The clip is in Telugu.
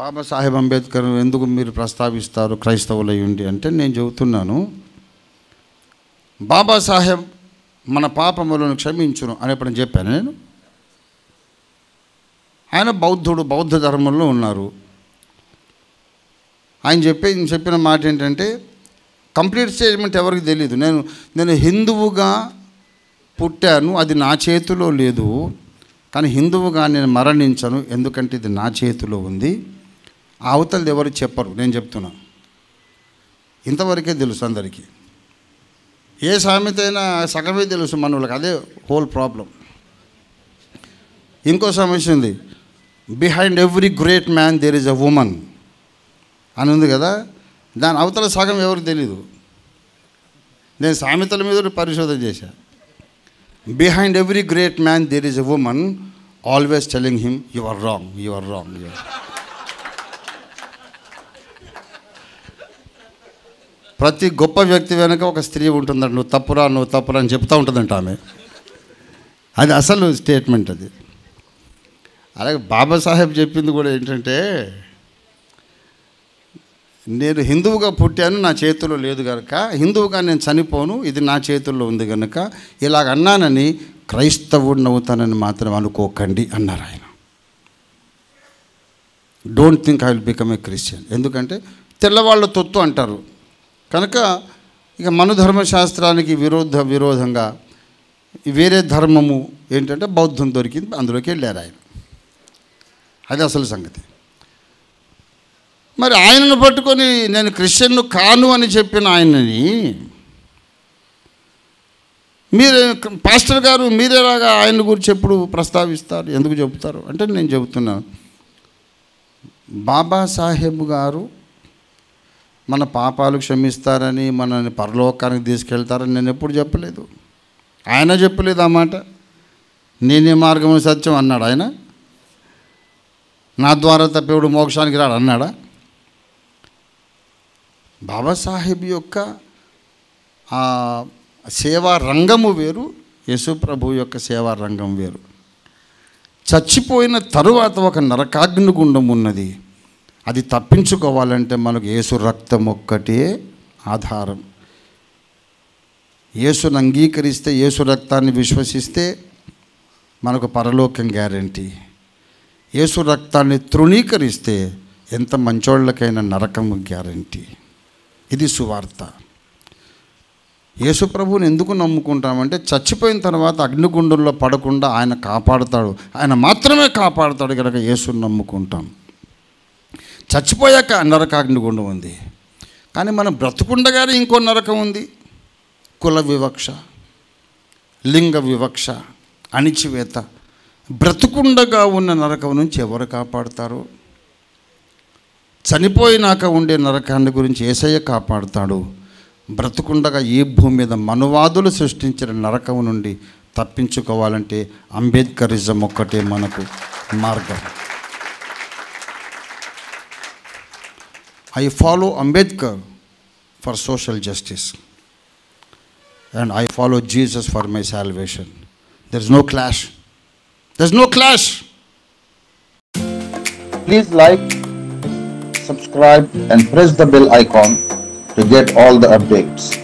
బాబాసాహెబ్ అంబేద్కర్ ఎందుకు మీరు ప్రస్తావిస్తారు క్రైస్తవులు అయ్యుండి అంటే నేను చెబుతున్నాను బాబాసాహెబ్ మన పాపములను క్షమించును అని ఎప్పుడు చెప్పాను నేను ఆయన బౌద్ధుడు బౌద్ధ ధర్మంలో ఉన్నారు ఆయన చెప్పే చెప్పిన మాట ఏంటంటే కంప్లీట్ స్టేట్మెంట్ ఎవరికి తెలియదు నేను నేను హిందువుగా పుట్టాను అది నా చేతిలో లేదు కానీ హిందువుగా నేను మరణించను ఎందుకంటే ఇది నా చేతిలో ఉంది ఆ అవతలది ఎవరు చెప్పరు నేను చెప్తున్నా ఇంతవరకే తెలుసు అందరికీ ఏ సామెత అయినా సగమే తెలుసు మనోళ్ళకి అదే హోల్ ప్రాబ్లం ఇంకో సమస్య ఉంది behind every great man there is a woman అని ఉంది కదా దాని అవతల సగం ఎవరికి తెలీదు నేను సామెతల మీద పరిశోధన చేశా behind every great man there is a woman always telling him you are wrong you are wrong you ప్రతి గొప్ప వ్యక్తి వెనుక ఒక స్త్రీ ఉంటుందంట నువ్వు తప్పురా నువ్వు తప్పురా అని చెప్తూ ఉంటుందంట ఆమె అది అసలు స్టేట్మెంట్ అది అలాగే బాబాసాహెబ్ చెప్పింది కూడా ఏంటంటే నేను హిందువుగా పుట్టాను నా చేతిలో లేదు కనుక హిందువుగా నేను చనిపోను ఇది నా చేతుల్లో ఉంది కనుక ఇలాగ అన్నానని క్రైస్తవుడిని అవుతానని మాత్రం అనుకోకండి అన్నారు ఆయన don't think I will become a Christian ఎందుకంటే తెల్లవాళ్ళ తొత్తు అంటారు కనుక ఇక మను ధర్మశాస్త్రానికి విరోధ విరోధంగా వేరే ధర్మము ఏంటంటే బౌద్ధం దొరికింది అందులోకి వెళ్ళారు ఆయన అది అసలు సంగతి మరి ఆయనను పట్టుకొని నేను క్రిస్టియన్ను కాను అని చెప్పిన ఆయనని మీరు పాస్టర్ గారు మీరేలాగా ఆయన గురించి ఎప్పుడు ప్రస్తావిస్తారు ఎందుకు చెబుతారు అంటే నేను చెబుతున్నాను బాబాసాహెబ్ గారు మన పాపాలు క్షమిస్తారని మనల్ని పరలోకానికి తీసుకెళ్తారని నేను ఎప్పుడు చెప్పలేదు ఆయన చెప్పలేదు ఆ మాట నేనే మార్గము సత్యం అన్నాడు ఆయన నా ద్వారా తప్పేవుడు మోక్షానికి రాడు అన్నాడా బాబాసాహెబ్ యొక్క ఆ సేవా రంగము వేరు యేసు ప్రభు యొక్క సేవా రంగం వేరు చచ్చిపోయిన తరువాత ఒక నరకాగ్ని గుండం ఉన్నది అది తప్పించుకోవాలంటే మనకు యేసు రక్తం ఒక్కటే ఆధారం యేసును అంగీకరిస్తే యేసు రక్తాన్ని విశ్వసిస్తే మనకు పరలోకం గ్యారంటీ యేసు రక్తాన్ని తృణీకరిస్తే ఎంత మంచోళ్ళకైనా నరకం గ్యారంటీ ఇది సువార్త యేసు ప్రభువుని ఎందుకు నమ్ముకుంటామంటే చచ్చిపోయిన తర్వాత అగ్నిగుండంలో పడకుండా ఆయన కాపాడుతాడు ఆయన మాత్రమే కాపాడుతాడు కనుక యేసుని నమ్ముకుంటాం చచ్చిపోయాక నరకాగ్నిగుండం ఉంది కానీ మనం బ్రతుకుండగానే ఇంకో నరకం ఉంది కుల వివక్ష లింగ వివక్ష అణిచివేత బ్రతుకుండగా ఉన్న నరకం నుంచి ఎవరు కాపాడుతారు చనిపోయినాక ఉండే నరకాన్ని గురించి ఏసయ్య కాపాడుతాడు బ్రతుకుండగా ఈ భూమి మీద మనువాదులు సృష్టించిన నరకం నుండి తప్పించుకోవాలంటే అంబేద్కరిజం ఒక్కటే మనకు మార్గం I follow Ambedkar for social justice and I follow Jesus for my salvation there is no clash there is no clash Please like, subscribe and press the bell icon to get all the updates.